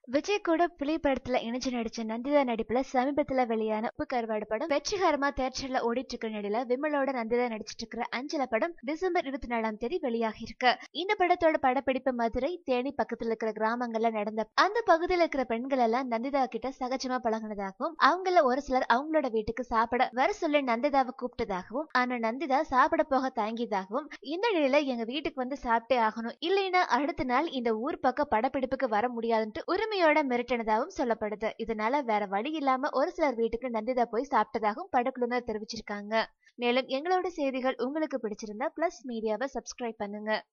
விஜய் கூட புலி படத்துல இணைஞ்சு நடிச்ச நந்திதா நடிப்புல சமீபத்துல வெளியான உப்பு கருவாடு படம் வெற்றிகரமா தேட்டர்ல ஓடிட்டு இருக்க நிலையில விமலோட நந்திதா நடிச்சிட்டு இருக்கிற அஞ்சல படம் டிசம்பர் இருபத்தி நாலாம் தேதி வெளியாகி இருக்கு இந்த படத்தோட படப்பிடிப்பு மதுரை தேனி பக்கத்துல இருக்கிற கிராமங்கள்ல நடந்த அந்த பகுதியில இருக்கிற பெண்கள் எல்லாம் நந்திதா கிட்ட சகஜமா பழகினதாகவும் அவங்கள ஒரு சிலர் அவங்களோட வீட்டுக்கு சாப்பிட வர சொல்லி நந்திதாவை கூப்பிட்டதாகவும் ஆனா நந்திதா சாப்பிட போக தயங்கியதாகவும் இந்த நிலையில எங்க வீட்டுக்கு வந்து சாப்பிட்டே ஆகணும் இல்லைன்னா அடுத்த நாள் இந்த ஊர் பக்கம் படப்பிடிப்புக்கு வர முடியாதுன்ட்டு உரிமையோட மிரட்டினதாகவும் சொல்லப்படுது இதனால வேற வழி இல்லாம ஒரு சிலர் வீட்டுக்கு நந்திதா போய் சாப்பிட்டதாகவும் படக்குழுவினர் தெரிவிச்சிருக்காங்க மேலும் எங்களோட செய்திகள் உங்களுக்கு பிடிச்சிருந்தா பிளஸ் மீடியாவை சப்ஸ்கிரைப் பண்ணுங்க